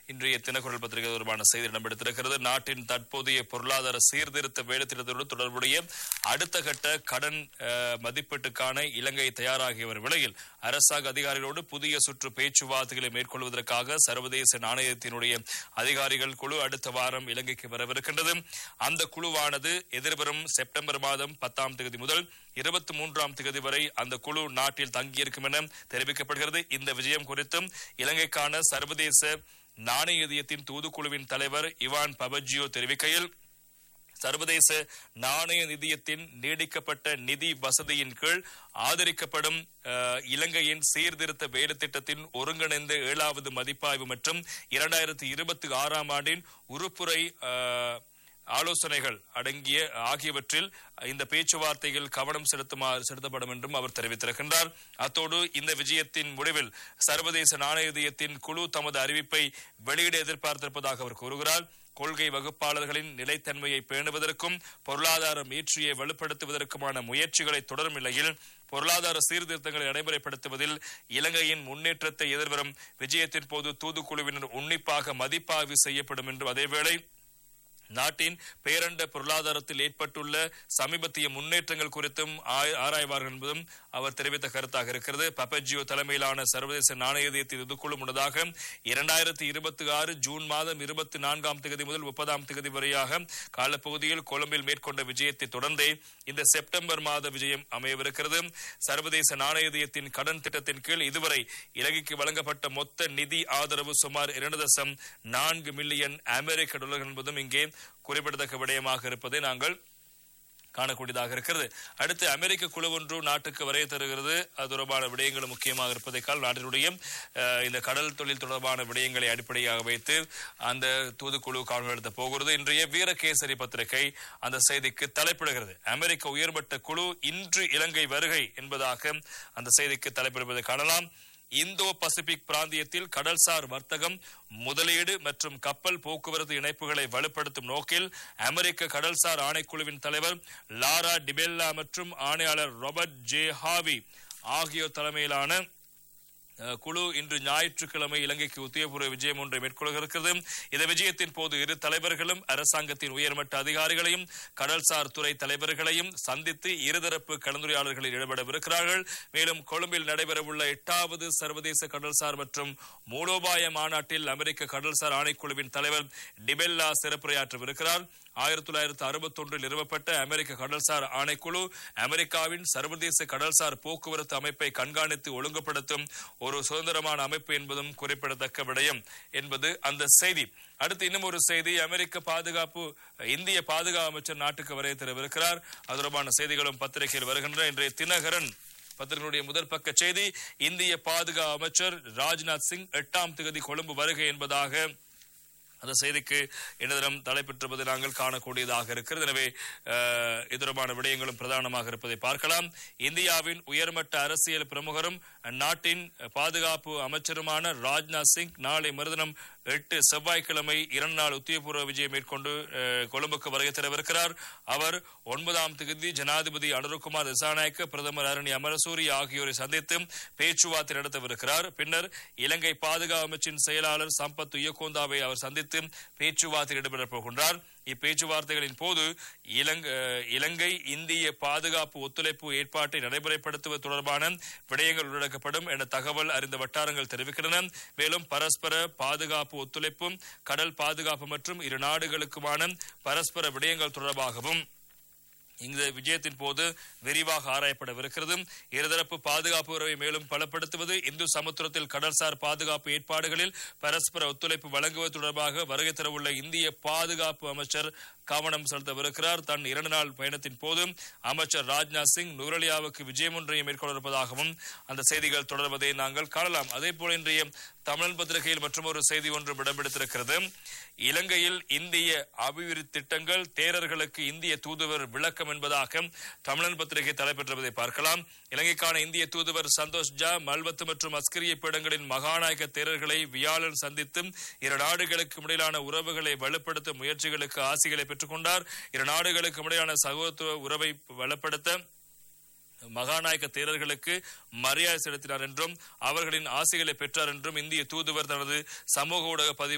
இன்றைய தினக்குரல் பத்திரிகை தொடர்பான செய்தி இடம்பெடுத்திருக்கிறது நாட்டின் தற்போதைய பொருளாதார சீர்திருத்த வேலைத்திட்டத்தோடு தொடர்புடைய அடுத்த கட்ட கடன் அஹ், மதிப்பீட்டுக்கான இலங்கை தயாராகி வரும் வேளையில் அரசாங்க அதிகாரிகளோடு புதிய சுற்று பேச்சுவார்த்தைகளை மேற்கொள்வதற்காக சர்வதேச நாணயத்தினுடைய அதிகாரிகள் குழு அடுத்த வாரம் இலங்கைக்கு வரவிருக்கின்றது அந்த குழுவானது எதிர்வரும் செப்டம்பர் மாதம் பத்தாம் தேதி முதல் இருபத்தி மூன்றாம் தேதி வரை அந்த குழு நாட்டில் தங்கியிருக்கும் என தெரிவிக்கப்படுகிறது இந்த விஜயம் குறித்தும் இலங்கைக்கான சர்வதேச நாணய நிதியத்தின் தூதுக்குழுவின் தலைவர் இவான் பபஜியோ தெரிவிக்கையில் சர்வதேச நாணய நிதியத்தின் நீடிக்கப்பட்ட நிதி வசதியின் கீழ் ஆதரிக்கப்படும் அஹ், இலங்கையின் சீர்திருத்த வேலை திட்டத்தின் ஒருங்கிணைந்த ஏழாவது மதிப்பாய்வு மற்றும் இரண்டாயிரத்தி இருபத்தி ஆறாம் ஆண்டின் உருப்புரை அஹ், ஆலோசனைகள் அடங்கிய ஆகியவற்றில் இந்த பேச்சுவார்த்தையில் கவனம் செலுத்துமாறு செலுத்தப்படும் என்றும் அவர் தெரிவித்திருக்கின்றார் அத்தோடு இந்த விஜயத்தின் முடிவில் சர்வதேச நாணய நிதியத்தின் குழு தமது அறிவிப்பை வெளியிட எதிர்பார்த்திருப்பதாக அவர் கூறுகிறார் கொள்கை வகுப்பாளர்களின் நிலைத்தன்மையை பேணுவதற்கும் பொருளாதார மீட்சியை வலுப்படுத்துவதற்குமான முயற்சிகளை தொடரும் நிலையில் பொருளாதார சீர்திருத்தங்களை நடைமுறைப்படுத்துவதில் இலங்கையின் முன்னேற்றத்தை எதிர்வரும் விஜயத்தின் போது தூதுக்குழுவினர் உன்னிப்பாக மதிப்பாய்வு செய்யப்படும் என்றும் அதேவேளை நாட்டின் பேரண்ட பொருளாதாரத்தில் ஏற்பட்டுள்ள சமீபத்திய முன்னேற்றங்கள் குறித்தும் ஆய்- ஆராய்வார்கள் என்பதும் அவர் தெரிவித்த கருத்தாக இருக்கிறது பப்பஜியோ தலைமையிலான சர்வதேச நாணய நிதியத்தின் இதுக்குழு முன்னதாக இரண்டாயிரத்தி இருபத்தி ஆறு ஜூன் மாதம் இருபத்தி நான்காம் தேதி முதல் முப்பதாம் தேதி வரையாக காலப்பகுதியில் கொழும்பில் மேற்கொண்ட விஜயத்தை தொடர்ந்தே இந்த செப்டம்பர் மாத விஜயம் அமையவிருக்கிறது சர்வதேச நாணய நிதியத்தின் கடன் திட்டத்தின் கீழ் இதுவரை இலங்கைக்கு வழங்கப்பட்ட மொத்த நிதி ஆதரவு சுமார் இரண்டு தசம் நான்கு மில்லியன் அமெரிக்க டாலர் என்பதும் இங்கே குறிப்பிடத்தக்க விடயமாக இருப்பதை நாங்கள் காணக்கூடியதாக இருக்கிறது அடுத்து அமெரிக்க குழு ஒன்று நாட்டுக்கு வரைய தருகிறது அது தொடர்பான விடயங்களும் முக்கியமாக இருப்பதைக்கால் நாட்டினுடைய அஹ், இந்த கடல் தொழில் தொடர்பான விடயங்களை அடிப்படையாக வைத்து அந்த தூதுக்குழு காணொலி நடத்த போகிறது இன்றைய வீரகேசரி பத்திரிகை அந்த செய்திக்கு தலைப்பிடுகிறது அமெரிக்க உயர்மட்ட குழு இன்று இலங்கை வருகை என்பதாக அந்த செய்திக்கு தலைப்பிடுவதை காணலாம் இந்தோ பசிபிக் பிராந்தியத்தில் கடல்சார் வர்த்தகம் முதலீடு மற்றும் கப்பல் போக்குவரத்து இணைப்புகளை வலுப்படுத்தும் நோக்கில் அமெரிக்க கடல்சார் ஆணைக்குழுவின் தலைவர் லாரா டிபெல்லா மற்றும் ஆணையாளர் ராபர்ட் ஜே ஹாவி ஆகியோர் தலைமையிலான அஹ், குழு இன்று ஞாயிற்றுக்கிழமை இலங்கைக்கு உத்தியோகபூர்வ விஜயம் ஒன்றை மேற்கொள்ள இருக்கிறது இந்த விஜயத்தின் போது இரு தலைவர்களும் அரசாங்கத்தின் உயர்மட்ட அதிகாரிகளையும் கடல்சார் துறை தலைவர்களையும் சந்தித்து இருதரப்பு கலந்துரையாடல்களில் ஈடுபடவிருக்கிறார்கள் மேலும் கொழும்பில் நடைபெறவுள்ள எட்டாவது சர்வதேச கடல்சார் மற்றும் மூலோபாய மாநாட்டில் அமெரிக்க கடல்சார் ஆணைக்குழுவின் தலைவர் டிபெல்லா சிறப்புரையாற்றவிருக்கிறார் ஆயிரத்தி தொள்ளாயிரத்தி அறுபத்தொன்றில் நிறுவப்பட்ட அமெரிக்க கடல்சார் ஆணைக்குழு அமெரிக்காவின் சர்வதேச கடல்சார் போக்குவரத்து அமைப்பை கண்காணித்து ஒழுங்குபடுத்தும் ஒரு சுதந்திரமான அமைப்பு என்பதும் குறிப்பிடத்தக்க விடயம் என்பது அந்த செய்தி அடுத்து இன்னும் ஒரு செய்தி அமெரிக்க பாதுகாப்பு இந்திய பாதுகாப்பு அமைச்சர் நாட்டுக்கு வரைய தரவிருக்கிறார் அது தொடர்பான செய்திகளும் பத்திரிகையில் வருகின்றன இன்றைய தினகரன் பத்திரிகையுடைய முதல் பக்க செய்தி இந்திய பாதுகாப்பு அமைச்சர் ராஜ்நாத் சிங் எட்டாம் தேதி கொழும்பு வருகை என்பதாக அந்த செய்திக்கு இணையதளம் தலைப்பெற்றுவதை நாங்கள் காணக்கூடியதாக இருக்கிறது எனவே அஹ், இது தொடர்பான விடயங்களும் பிரதானமாக இருப்பதை பார்க்கலாம் இந்தியாவின் உயர்மட்ட அரசியல் பிரமுகரும் அந்நாட்டின் பாதுகாப்பு அமைச்சருமான ராஜ்நாத் சிங் நாளை மறுதினம் எட்டு செவ்வாய்க்கிழமை இரண்டு நாள் உத்தியபூர்வ விஜயம் மேற்கொண்டு அஹ், கொழும்புக்கு வருகை தரவிருக்கிறார் அவர் ஒன்பதாம் தேதி ஜனாதிபதி அனுருகுமார் திசாநாயக்க பிரதமர் அரணி அமரசூரி ஆகியோரை சந்தித்து பேச்சுவார்த்தை நடத்தவிருக்கிறார் பின்னர் இலங்கை பாதுகாப்பு அமைச்சின் செயலாளர் சம்பத் உயக்கோந்தாவை அவர் சந்தித்து பேச்சுவார்த்தையில் ஈடுபடப் போகின்றார் இப்பேச்சுவார்த்தைகளின் போது இலங்கை இலங்கை இந்திய பாதுகாப்பு ஒத்துழைப்பு ஏற்பாட்டை நடைமுறைப்படுத்துவது தொடர்பான விடயங்கள் உள்ளடக்கப்படும் என தகவல் அறிந்த வட்டாரங்கள் தெரிவிக்கின்றன மேலும் பரஸ்பர பாதுகாப்பு ஒத்துழைப்பும் கடல் பாதுகாப்பு மற்றும் இரு நாடுகளுக்குமான பரஸ்பர விடயங்கள் தொடர்பாகவும் இந்த விஜயத்தின் போது விரிவாக ஆராயப்படவிருக்கிறது இருதரப்பு பாதுகாப்பு உறவை மேலும் பலப்படுத்துவது இந்து சமுத்திரத்தில் கடல்சார் பாதுகாப்பு ஏற்பாடுகளில் பரஸ்பர ஒத்துழைப்பு வழங்குவது தொடர்பாக வருகை தரவுள்ள இந்திய பாதுகாப்பு அமைச்சர் கவனம் செலுத்தவிருக்கிறார் தன் இரண்டு நாள் பயணத்தின் போது அமைச்சர் ராஜ்நாத் சிங் நுரலியாவுக்கு விஜயம் ஒன்றையும் மேற்கொள்ள இருப்பதாகவும் அந்த செய்திகள் தொடர்வதை நாங்கள் காணலாம் அதே போல இன்றைய தமிழன் பத்திரிகையில் மற்றொரு செய்தி ஒன்று இடம்பெடுத்திருக்கிறது இலங்கையில் இந்திய அபிவிருத்தி திட்டங்கள் தேரர்களுக்கு இந்திய தூதுவர் விளக்கம் என்பதாக தமிழன் பத்திரிகை தலைப்பெற்றுவதை பார்க்கலாம் இலங்கைக்கான இந்திய தூதுவர் சந்தோஷ் ஜா மல்வத்து மற்றும் அஸ்கரிய பீடங்களின் மகாநாயக தேரர்களை வியாழன் சந்தித்து இரு நாடுகளுக்கு இடையிலான உறவுகளை வலுப்படுத்தும் முயற்சிகளுக்கு ஆசிகளை பெற்றுக்கொண்டார் இரு நாடுகளுக்கு இடையிலான சகோதரத்துவ உறவை வலுப்படுத்த மகாநாயக்க தேரர்களுக்கு மரியாதை செலுத்தினார் என்றும் அவர்களின் ஆசைகளை பெற்றார் என்றும் இந்திய தூதுவர் தனது சமூக ஊடக பதிவு